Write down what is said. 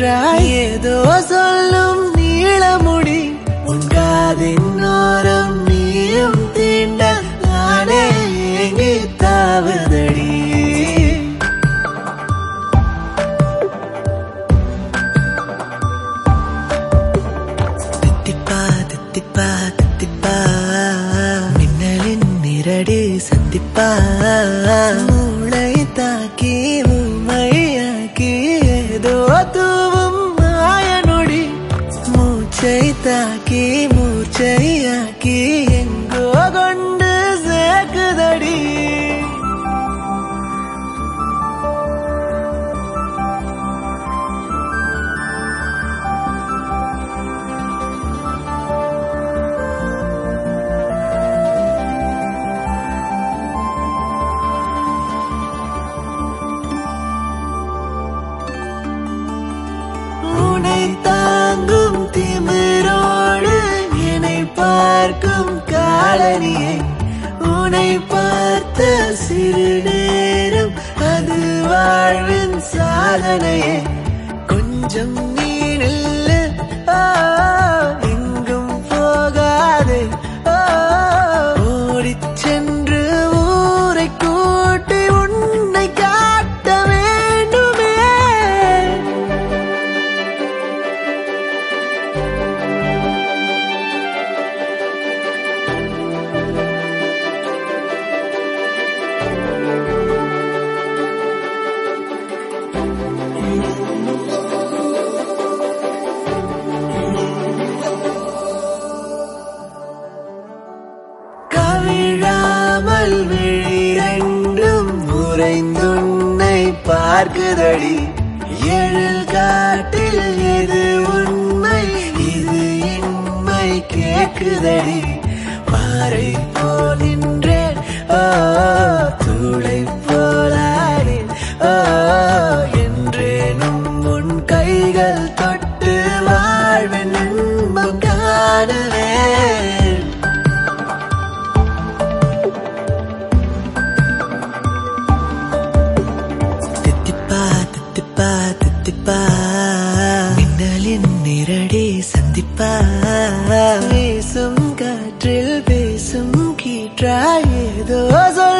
கீற்றாய் ஏதோ சொல்லும் நீளமுடி உன் காதின் ஓரம் நீயும் தீண்ட நானே ஏங்கி தாவுதடி தித்திப்பா தித்திப்பா தித்திப்பா மின்னலின் நிரடி சந்திப்பா மூளை தாக்கி உமையாக்கி ஏதோ தூவும் மாயனொடி மூச்சை தாக்கி மூச்சையாக்கி எங்கோ கொண்டு சேர்க்குதடி உனை தாங்கும் திமிரோடு என்னை பார்க்கும் காலனியை உனை பார்த்த சிறு நேரம் அது வாழ்வின் சாதனையே கொஞ்சம் நீ நில்லு ஆ, எங்கும் போகாதே ஆ, ஓடிச் சென்று ஊரை கூட்டி உன்னை காட்ட வேண்டுமே கவிழாமல் விழிரண்டும் உறைந்துன்னை பார்க்குதடி எழில் காட்டில் எது உண்மை இது இன்மை கேக்குதடி பாறை போல் நின்றேன் ஓ தூளை போலானேன் ஓ என்றேனும் உன் கைகள் தொட்டு வாழ்வின் இன்பம் காணுவேன் தித்திப்பா தித்திப்பா தித்திப்பா மின்னலின் நிரடி சந்திப்பா வீசும் காற்றில் பேசும் கீற்றாய் ஏதோ சொல்